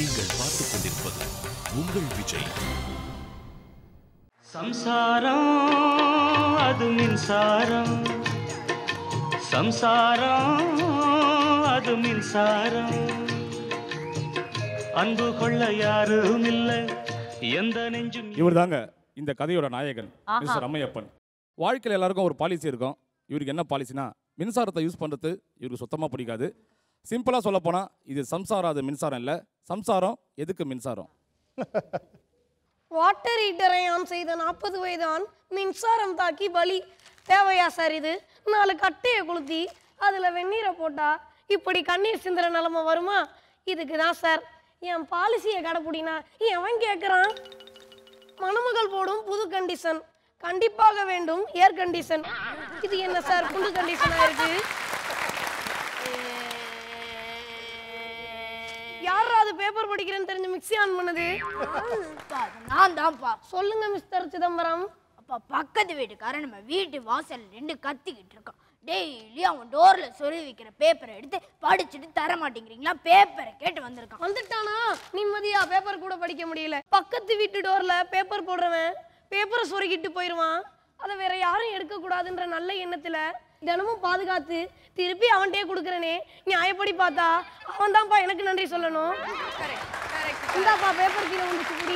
நீங்கள் பார்த்துக் கொண்டிருப்பது உங்கள் விஜய் சம்சாரம் அது மின்சாரம் சம்சாரம் அது மின்சாரம் அன்பு கொள்ள யாரும் இல்லை எந்த நெஞ்சும் இவர் தாங்க இந்த கதையோட நாயகன் மிஸ்டர் ரம்மையப்பன் வாழ்க்கையில் எல்லாருக்கும் ஒரு பாலிசி இருக்கும் இவருக்கு என்ன பாலிசினா மின்சாரத்தை யூஸ் பண்ணுறது இவருக்கு சுத்தமாக பிடிக்காது சிம்பிளாக சொல்லப் போனா இது சம்சாரம் அது மின்சாரம் இல்லை சம்சாரம் எதுக்கு மின்சாரம் வாட்டர் ஹீட்டரை ஆன் செய்த நாற்பது வயதான் மின்சாரம் தாக்கி பலி தேவையா சார் இது நாலு கட்டையை கொளுத்தி அதில் வெந்நீரை போட்டா இப்படி கண்ணீர் சிந்துற நிலமை வருமா இதுக்கு தான் சார் என் பாலிசியை கடைப்பிடினா எவன் கேட்குறான் மணமகள் போடும் புது கண்டிஷன் கண்டிப்பாக வேண்டும் ஏர் கண்டிஷன் இது என்ன சார் புது கண்டிஷனாக இருக்கு யாரா அது பேப்பர் படிக்கிறேன்னு தெரிஞ்சு மிக்ஸி ஆன் பண்ணது நான் தான்ப்பா சொல்லுங்க மிஸ்டர் சிதம்பரம் அப்பா பக்கத்து வீட்டுக்காரன் நம்ம வீட்டு வாசல் நின்று கத்திக்கிட்டு இருக்கான் டெய்லி அவன் டோர்ல சொருவி வைக்கிற பேப்பரை எடுத்து படிச்சுட்டு தர மாட்டேங்கிறீங்களா பேப்பரை கேட்டு வந்திருக்கான் வந்துட்டானா நிம்மதியா பேப்பர் கூட படிக்க முடியல பக்கத்து வீட்டு டோர்ல பேப்பர் போடுறவன் பேப்பரை சொருகிட்டு போயிடுவான் அதை வேற யாரும் எடுக்க கூடாதுன்ற நல்ல எண்ணத்துல தினமும் பாதுகாத்து திருப்பி அவன்கிட்டயே கொடுக்குறனே நியாயப்படி பார்த்தா அவன் தான்ப்பா எனக்கு நன்றி சொல்லணும் இந்தாப்பா பேப்பர் கீழே வந்துச்சு குடி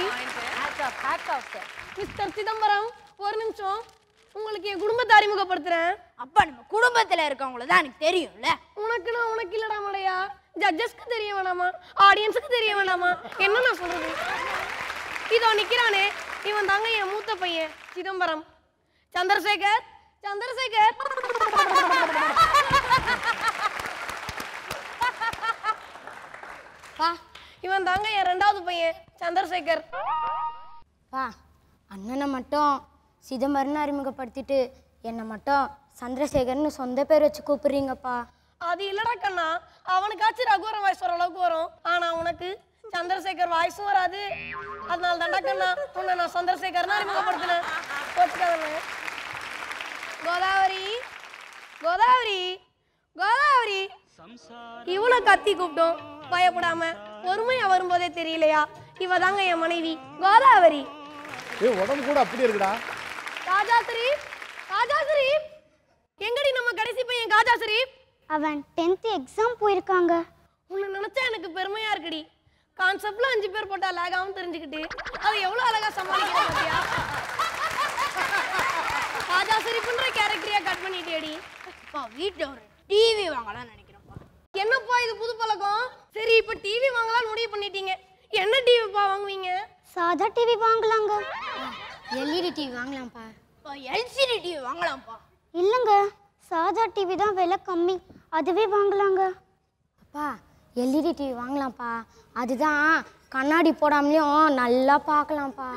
மிஸ்டர் சிதம்பரம் ஒரு நிமிஷம் உங்களுக்கு என் குடும்பத்தை அறிமுகப்படுத்துறேன் அப்பா நம்ம குடும்பத்துல இருக்கவங்கள தான் எனக்கு தெரியும்ல உனக்குன்னா உனக்கு இல்லடா மலையா ஜட்ஜஸ்க்கு தெரிய வேணாமா ஆடியன்ஸுக்கு தெரிய வேணாமா என்ன நான் சொல்றது இதோ நிக்கிறானே இவன் தாங்க என் மூத்த பையன் சிதம்பரம் சந்திரசேகர் சந்திரசேகர் பா இவன் தாங்க என் ரெண்டாவது பையன் சந்திரசேகர் பா அண்ணனை மட்டும் சிதம்பரம்னு அறிமுகப்படுத்திட்டு என்னை மட்டும் சந்திரசேகர்னு சொந்த பேர் வச்சு கூப்பிடுறீங்கப்பா அது இல்லடா கண்ணா அவனுக்காச்சும் ரகுவரன் வாய்ஸ் வர அளவுக்கு வரும் ஆனா உனக்கு சந்திரசேகர் வாய்ஸும் வராது அதனால தாண்டா கண்ணா உன்னை நான் சந்திரசேகர்னு அறிமுகப்படுத்தினேன் கோச்சுக்காதவன் கோதாவரி கோதாவரி கோதாவரி இவ்வளோ கத்தி கூப்பிட்டோம் பயப்படாம பொறுமையா வரும்போதே தெரியலையா இவ தாங்க என் மனைவி கோதாவரி ஏ உடம்பு கூட அப்படி இருக்குடா ராஜாசிரி ராஜாசிரி எங்கடி நம்ம கடைசி பையன் காஜாசிரி அவன் டென்த்து எக்ஸாம் போயிருக்காங்க உன்னை நினைச்சா எனக்கு பெருமையா இருக்குடி கான்செப்ட்ல அஞ்சு பேர் போட்டா லேகாவும் தெரிஞ்சுக்கிட்டு அதை எவ்வளவு அழகா சமாளிக்கிறேன் பாத்தியா ராஜா சிரிப்புன்ற கேரக்டரியா கட் பண்ணிட்டியடி அப்பா வீட்டுல ஒரு டிவி வாங்கலாம்னு நினைக்கிறேன்ப்பா என்னப்பா இது புது பழக்கம் சரி இப்ப டிவி வாங்கலாம்னு முடிவு பண்ணிட்டீங்க என்ன டிவிப்பா வாங்குவீங்க சாதா டிவி வாங்கலாங்க எல்இடி டிவி வாங்கலாம்ப்பா அப்பா எல்சிடி டிவி வாங்கலாம்ப்பா இல்லைங்க சாதா டிவி தான் விலை கம்மி அதுவே வாங்கலாங்க அப்பா எல்இடி டிவி வாங்கலாம்ப்பா அதுதான் கண்ணாடி போடாமலையும் நல்லா பார்க்கலாம்ப்பா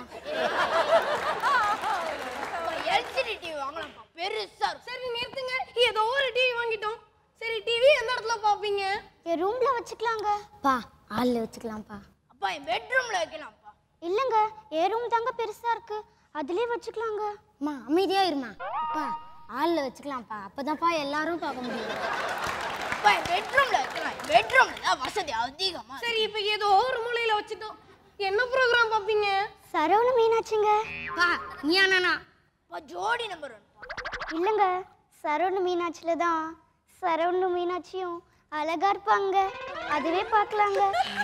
எல்சிடி டிவி வாங்கலாம்ப்பா பெருசா இருக்கும் சரி நிறுத்துங்க ஏதோ ஒரு டிவி வாங்கிட்டோம் சரி டிவி எந்த இடத்துல பாப்பீங்க என் ரூம்ல வச்சுக்கலாங்க பா ஹாலில் வச்சுக்கலாம்ப்பா அப்பா என் பெட்ரூம்ல வைக்கலாம்ப்பா இல்லைங்க என் ரூம் தாங்க பெருசா இருக்கு அதுலயே வச்சுக்கலாங்க அம்மா அமைதியா இருமா அப்பா ஹாலில் வச்சுக்கலாம்ப்பா அப்பதான்ப்பா எல்லாரும் பார்க்க முடியும் அப்பா என் பெட்ரூம்ல வைக்கலாம் என் பெட்ரூம்ல தான் வசதி அதிகமா இருக்கு. சரி இப்ப ஏதோ ஒரு மூலையில வச்சுட்டோம் என்ன ப்ரோக்ராம் பாப்பீங்க சரவண மீனாட்சிங்க பா நீ அண்ணா அப்பா ஜோடி நம்பர் ஒன்ப்பா இல்லைங்க சரவண மீனாட்சியில தான் சரவண மீனாட்சியும் அழகா இருப்பாங்க அதுவே பார்க்கலாங்க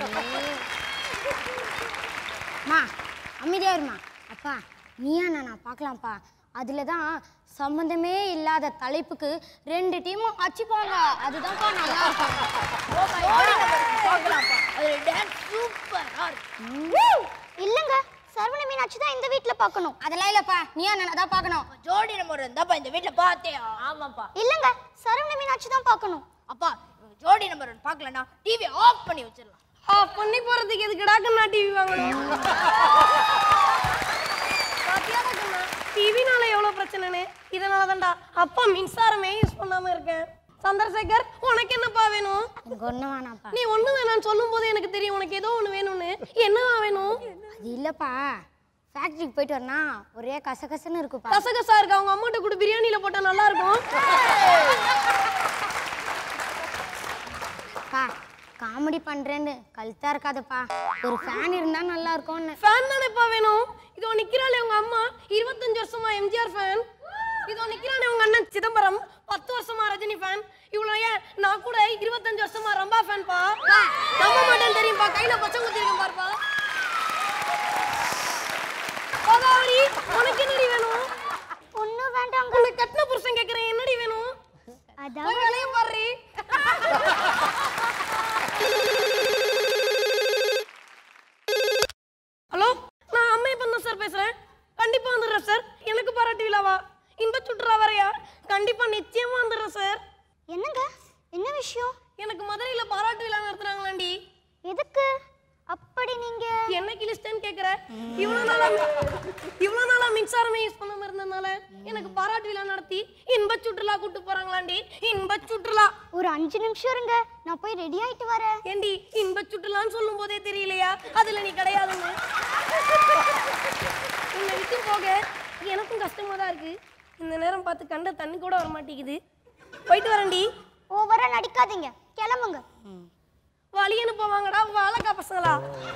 அம்மா அமைதியா இருமா அப்பா நீயா நான் பார்க்கலாம்ப்பா அதில் தான் சம்மந்தமே இல்லாத தலைப்புக்கு ரெண்டு டீமும் அடிச்சுப்பாங்க அதுதான்ப்பா நல்லா இருக்கும் ஜோடி நம்பர் பார்க்கலாம்ப்பா அதுல டான்ஸ் சூப்பரா இருக்கு இல்லைங்க சரவண மீனாட்சி தான் இந்த வீட்டில் பார்க்கணும் அதெல்லாம் இல்லைப்பா நீயா நான் தான் பார்க்கணும் அப்பா, ஜோடி நம்பர் இருந்தாப்பா இந்த வீட்ல பார்த்தே ஆமாப்பா இல்லைங்க சரவண மீனாட்சி தான் பார்க்கணும் அப்பா இவங்க ஜோடி நம்பர் ஒன்று பார்க்கலன்னா டிவி ஆஃப் பண்ணி வச்சிடலாம் ஆஃப் பண்ணி போறதுக்கு எதுக்குடா கண்ணா டிவி வாங்கணும் பாத்தியாடா கண்ணா டிவினால எவ்வளவு பிரச்சனைன்னு இதனால தான்டா அப்பா மின்சாரமே யூஸ் பண்ணாம இருக்கேன் சந்திரசேகர் உனக்கு என்னப்பா வேணும் எனக்கு ஒன்றும் வேணாம்ப்பா நீ ஒண்ணு வேணாம்னு சொல்லும் போது எனக்கு தெரியும் உனக்கு ஏதோ ஒண்ணு வேணும்னு என்னவா வேணும் அது இல்லைப்பா ஃபேக்ட்ரிக்கு போயிட்டு வரனா ஒரே கசகசன்னு இருக்குப்பா கசகசா இருக்கு அவங்க அம்மாட்ட கூட பிரியாணில போட்டா நல்லா இருக்கும் பா காமெடி பண்றேன்னு கழுத்தா இருக்காதப்பா ஒரு ஃபேன் இருந்தா நல்லா இருக்கும்னு ஃபேன் தானேப்பா வேணும் இதோ நிக்கிறாளே உங்க அம்மா இருபத்தஞ்சு வருஷமா எம்ஜிஆர் ஃபேன் இதோ நிக்கிறானே உங்க அண்ணன் சிதம்பரம் பத்து வருஷமா ரஜினி ஃபேன் இவ்வளோ ஏன் நான் கூட இருபத்தஞ்சு வருஷமா ரம்பா ஃபேன்பா நம்ப மாட்டேன் தெரியும்பா கையில பச்சை குத்திருக்கேன் பாருப்பா கோதாவரி உனக்கு என்னடி வேணும் ஒன்றும் வேண்டாங்க உனக்கு கட்டின புருஷன் கேட்குறேன் என்னடி வேணும் அதான் போய் வேலையை பாரு ஹலோ நான் அம்மையப்பன் தான் சார் பேசுறேன் கண்டிப்பா வந்துடுறேன் சார் எனக்கு பாராட்டு விழாவா இன்ப சுற்றுலா வரையா கண்டிப்பா நிச்சயமா வந்துடுறேன் சார் என்னங்க என்ன விஷயம் எனக்கு மதுரையில பாராட்டு விழா நடத்துறாங்களாண்டி எதுக்கு அப்படி நீங்க என்ன கிழிச்சிட்டேன்னு கேக்குற இவ்வளவு நாளா இவ்வளவு நாளா மின்சாரமே யூஸ் பண்ணாம இருந்ததுனால எனக்கு பாராட்டு விழா நடத்தி இன்ப சுற்றுலா கூட்டு போறாங்களாண்டி இன்ப சுற்றுலா ஒரு அஞ்சு நிமிஷம் இருங்க நான் போய் ரெடி ஆயிட்டு வரேன் ஏண்டி இன்ப சுற்றுலான்னு சொல்லும் போதே தெரியலையா அதுல நீ கிடையாதுன்னு உன்னை விட்டு போக எனக்கும் கஷ்டமா தான் இருக்கு இந்த நேரம் பார்த்து கண்ட தண்ணி கூட வர மாட்டேங்குது போயிட்டு வரேன்டி ஓவரா நடிக்காதீங்க கிளம்புங்க வழி அனுப்புவாங்கடா வாழக்கா பசங்களா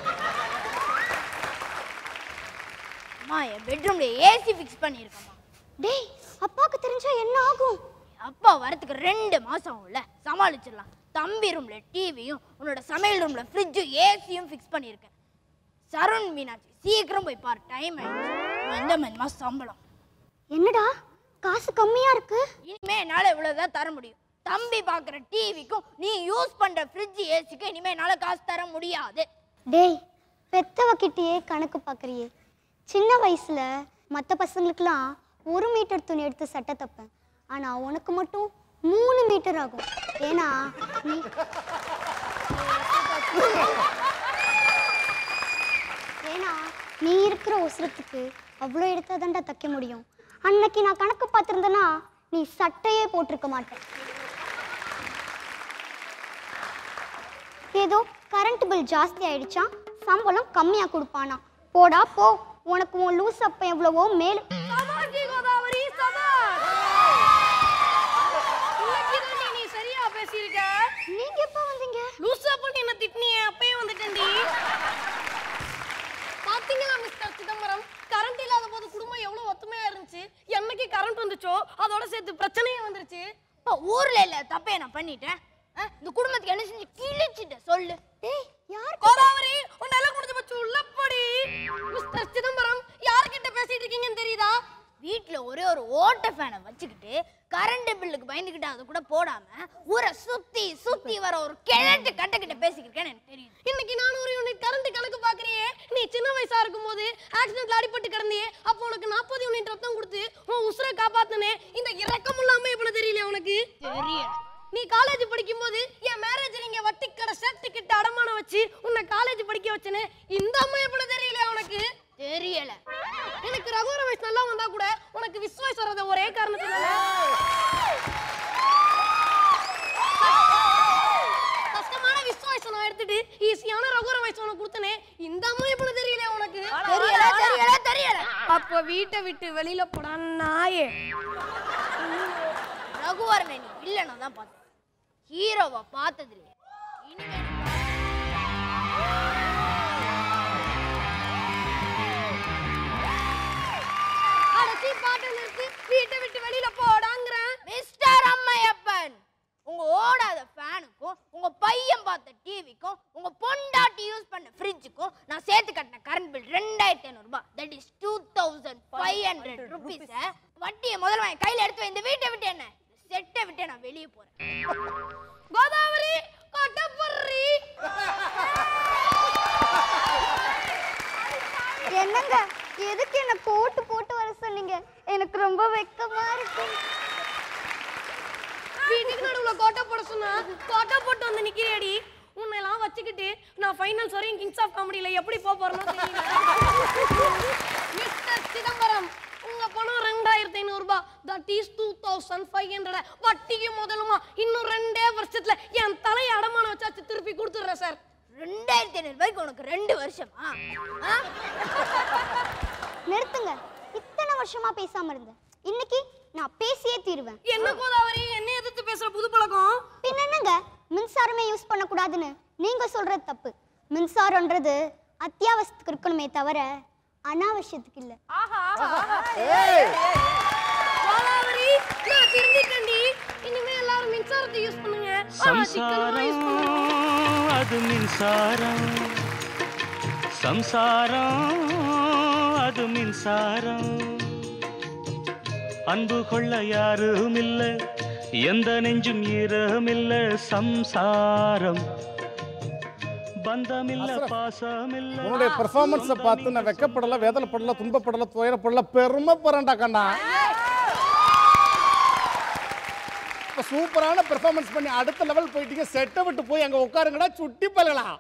அம்மா என் பெட்ரூம்ல ஏசி ஃபிக்ஸ் பண்ணியிருக்கம்மா டேய் அப்பாவுக்கு தெரிஞ்சா என்ன ஆகும் அப்பா வரதுக்கு ரெண்டு மாசம் ஆகும்ல சமாளிச்சிடலாம் தம்பி ரூம்ல டிவியும் உன்னோட சமையல் ரூம்ல ஃப்ரிட்ஜும் ஏசியும் ஃபிக்ஸ் பண்ணியிருக்கேன் சருண் மீனாட்சி சீக்கிரம் போய் பாரு டைம் ஆயிடுச்சு எந்த மாதிரி சம்பளம் என்னடா காசு கம்மியா இருக்கு இனிமே என்னால இவ்வளவுதான் தர முடியும் தம்பி பார்க்குற டிவிக்கும் நீ யூஸ் பண்ற ஃப்ரிட்ஜ் ஏசிக்கும் இனிமே என்னால காசு தர முடியாது டேய் பெத்தவகிட்டயே கணக்கு பார்க்குறியே சின்ன வயசுல மற்ற பசங்களுக்கெல்லாம் ஒரு மீட்டர் துணி எடுத்து சட்டை தைப்பேன் ஆனா உனக்கு மட்டும் மூணு மீட்டர் ஆகும் ஏன்னா நீ ஏன்னா நீ இருக்கிற உசரத்துக்கு அவ்வளோ எடுத்தா தாண்டா தைக்க முடியும் அன்னைக்கு நான் கணக்கு பார்த்துருந்தேன்னா நீ சட்டையே போட்டிருக்க மாட்டேன் ஏதோ கரண்ட் பில் ஜாஸ்தி ஆயிடுச்சான் சம்பளம் கம்மியா கொடுப்பானா போடா போ உனக்கு உன் லூஸ் அப்ப எவ்வளவோ மேல் சபாஷி கோதாவரி சபாஷ் இன்னைக்கு தான் நீ சரியா பேசியிருக்க நீங்க எப்ப வந்தீங்க லூசா பண்ணி என்ன திட்டினியே அப்பயே வந்துட்டேன்டி பாத்தீங்களா மிஸ்டர் சிதம்பரம் கரண்ட் இல்லாத போது குடும்பம் எவ்வளவு ஒத்துமையா இருந்துச்சு என்னைக்கு கரண்ட் வந்துச்சோ அதோட சேர்த்து பிரச்சனையும் வந்துருச்சு இப்போ ஊர்ல இல்ல தப்பே நான் பண்ணிட்டேன் ஆ, இந்த குடும்பத்துக்கு என்ன செஞ்சு கிழிச்சிட்ட சொல்லு டேய் யார் கோதாவரி உன்னெல்லாம் முடிஞ்சு போச்சு உள்ளப்படி மிஸ்டர் சிதம்பரம் யார்கிட்ட பேசிட்டு இருக்கீங்கன்னு தெரியுதா வீட்ல ஒரே ஒரு ஓட்ட ஃபேனை வச்சுக்கிட்டு கரண்ட் பில்லுக்கு பயந்துக்கிட்டு அதை கூட போடாம ஊரை சுத்தி சுத்தி வர ஒரு கிழட்டு கட்டக்கிட்ட பேசிக்கிட்டேன்னு எனக்கு தெரியும் இன்னைக்கு நானூறு யூனிட் கரண்ட் கணக்கு பாக்குறியே நீ சின்ன வயசா இருக்கும்போது ஆக்சிடென்ட்ல அடிபட்டு கிடந்தியே அப்போ உனக்கு நாற்பது யூனிட் ரத்தம் கொடுத்து உன் உசுரை காப்பாத்துனே இந்த இறக்கம் இல்லாம இவ்வளவு தெரியல உனக்கு தெரியல நீ காலேஜ் படிக்கும்போது என் மேரேஜ் நீங்க வட்டி கடை சர்டிபிகேட் அடமானம் வச்சு உன்னை காலேஜ் படிக்க வச்சனே இந்த அம்மா எப்படி தெரியல உனக்கு தெரியல எனக்கு ரகுவர வயசு நல்லா வந்தா கூட உனக்கு விஸ்வாஸ் வர்றது ஒரே காரணத்தினால கஷ்டமான விஸ்வாசம் நான் எடுத்துட்டு ஈஸியான ரகுவர வயசு உனக்கு கொடுத்தனே இந்த அம்மா எப்படி தெரியல உனக்கு தெரியல தெரியல தெரியல அப்ப வீட்டை விட்டு வெளியில போடா நாயே ரகுவரனை நீ வில்லனை தான் பார்த்தேன் ஹீரோவை பார்த்தது இல்லையா இனிமே நீ அடச்சி பாட்டு நிறுத்தி வீட்டை விட்டு வெளியில போடாங்கிறேன் மிஸ்டர் அம்மையப்பன் உங்க ஓடாத ஃபேனுக்கும் உங்க பையன் பார்த்த டிவிக்கும் உங்க பொண்டாட்டி யூஸ் பண்ண ஃப்ரிட்ஜுக்கும் நான் சேர்த்து கட்டின கரண்ட் பில் ரெண்டாயிரத்தி ஐநூறுபா that is two thousand five hundred rupees வட்டியை முதல்ல வாங்கி கையில எடுத்து வை. இந்த வீட்டை விட்டு என்ன செட்டை விட்டு நான் வெளியே போறேன் கோதாவரி கொட்டப்பர்ரி என்னங்க எதுக்கு என்ன போட்டு போட்டு வர சொன்னீங்க எனக்கு ரொம்ப வெக்கமா இருக்கு வீட்டுக்கு நடுவுல கோட்டை போட சொன்னா கோட்டை போட்டு வந்து நிக்கிறியாடி உன்னையெல்லாம் வச்சுக்கிட்டு நான் ஃபைனல்ஸ் வரையும் கிங்ஸ் ஆஃப் காமெடியில எப்படி போக போறேனோ தெரியல மிஸ்டர் சிதம்பரம் உங்க பணம் ரெண்டாயிரத்தி ஐநூறு ரூபாய் that is two thousand five hundred வட்டிக்கு முதலுமா இன்னும் ரெண்டே வருஷத்துல என் தலையை அடமானம் வச்சாச்சு திருப்பி கொடுத்துட்றேன் சார் ரெண்டாயிரத்தி ஐநூறு ரூபாய்க்கு உனக்கு ரெண்டு வருஷமா ஆ? நிறுத்துங்க இத்தனை வருஷமா பேசாம இருந்தேன் இன்னைக்கு நான் பேசியே தீருவேன் என்ன கோதாவரி என்ன எதிர்த்து பேசுற புது பழக்கம் பின்ன என்னங்க மின்சாரமே யூஸ் பண்ணக்கூடாதுன்னு நீங்க சொல்றது தப்பு மின்சாரம்ன்றது அத்தியாவசியத்துக்கு இருக்கணுமே தவிர அனாவசியத்துக்கு இல்லை கோதாவரி நான் திருந்திட்டேன்டி இனிமே எல்லாரும் மின்சாரத்தை யூஸ் பண்ணுங்க ஆ, சிக்கனமா யூஸ் பண்ணுங்க சம்சாரம் அது மின்சாரம் சம்சாரம் அது மின்சாரம் அன்பு கொள்ள யாரும் இல்ல எந்த நெஞ்சும் ஈரமில்ல சம்சாரம் பந்தமில்ல பாசமில்ல உன்னுடைய பெர்ஃபார்மன்ஸை பார்த்து நான் வெக்கப்படல வேதனைப்படல துன்பப்படல துயரப்படல பெருமைப்படுறேன்டா கண்ணா இப்ப சூப்பரான பெர்ஃபார்மன்ஸ் பண்ணி அடுத்த லெவல் போயிட்டீங்க செட்டை விட்டு போய் அங்க உட்காருங்கடா சுட்டி பல்லலாம்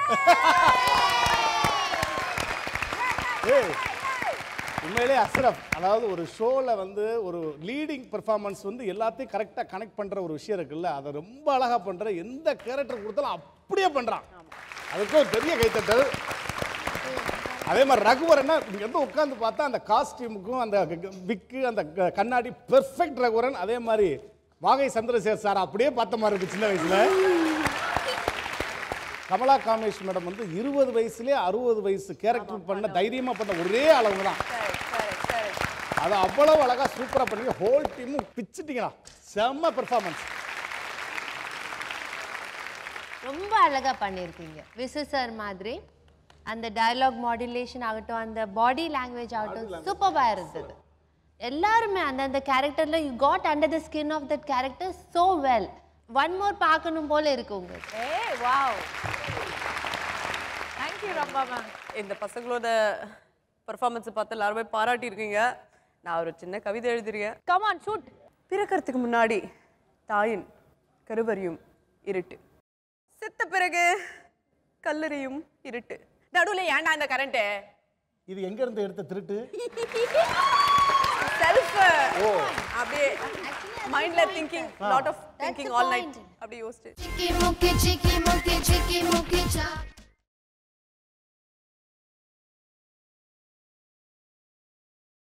ஏய் உண்மையிலே அஸ்ரப் அதாவது ஒரு ஷோவில் வந்து ஒரு லீடிங் பெர்ஃபார்மன்ஸ் வந்து எல்லாத்தையும் கரெக்டாக கனெக்ட் பண்ணுற ஒரு விஷயம் இருக்குல்ல அதை ரொம்ப அழகாக பண்ணுற எந்த கேரக்டர் கொடுத்தாலும் அப்படியே பண்ணுறான் அதுக்கு ஒரு பெரிய கைத்தட்டல் அதே மாதிரி ரகுவரன்னா இங்கேருந்து உட்காந்து பார்த்தா அந்த காஸ்டியூமுக்கும் அந்த விக்கு அந்த க- கண்ணாடி பெர்ஃபெக்ட் ரகுவரன் அதே மாதிரி வாகை சந்திரசேகர் சார் அப்படியே பார்த்த மாதிரி இருக்கு சின்ன வயசுல கமலா காமேஷ் மேடம் வந்து இருபது வயசுலேயே அறுபது வயசு கேரக்டர் பண்ண தைரியமா பண்ண ஒரே அளவுங்க தான் அதை அவ்வளவு அழகா சூப்பரா பண்ணீங்க ஹோல் டீமும் பிச்சுட்டீங்களா செம்ம பெர்ஃபார்மன்ஸ் ரொம்ப அழகா பண்ணியிருக்கீங்க விசு சார் மாதிரி அந்த டயலாக் மாடுலேஷன் ஆகட்டும் அந்த பாடி லாங்குவேஜ் ஆகட்டும் சூப்பராக இருந்தது எல்லாருமே அந்தந்த கேரக்டர்ல you got under the skin of that character so well one more பார்க்கணும் போல இருக்கு உங்களுக்கு ஏய் வாவ் தேங்க்யூ ரம்பா மேம் இந்த பசங்களோட பெர்ஃபார்மன்ஸை பார்த்து எல்லாருமே பாராட்டியிருக்கீங்க நான் ஒரு சின்ன கவிதை எழுதிருக்கேன் கம் ஆன் ஷூட் பிறக்கறதுக்கு முன்னாடி தாயின் கருவறியும் இருட்டு செத்த பிறகு கல்லறியும் இருட்டு நடுவுல ஏன்டா இந்த கரண்ட் இது எங்க இருந்து எடுத்த திருட்டு செல்ஃப் அப்படியே மைண்ட்ல thinking lot of thinking all night அப்படியே யோசிச்சு Chicky mookie, chicky mookie, chicky mookie cha.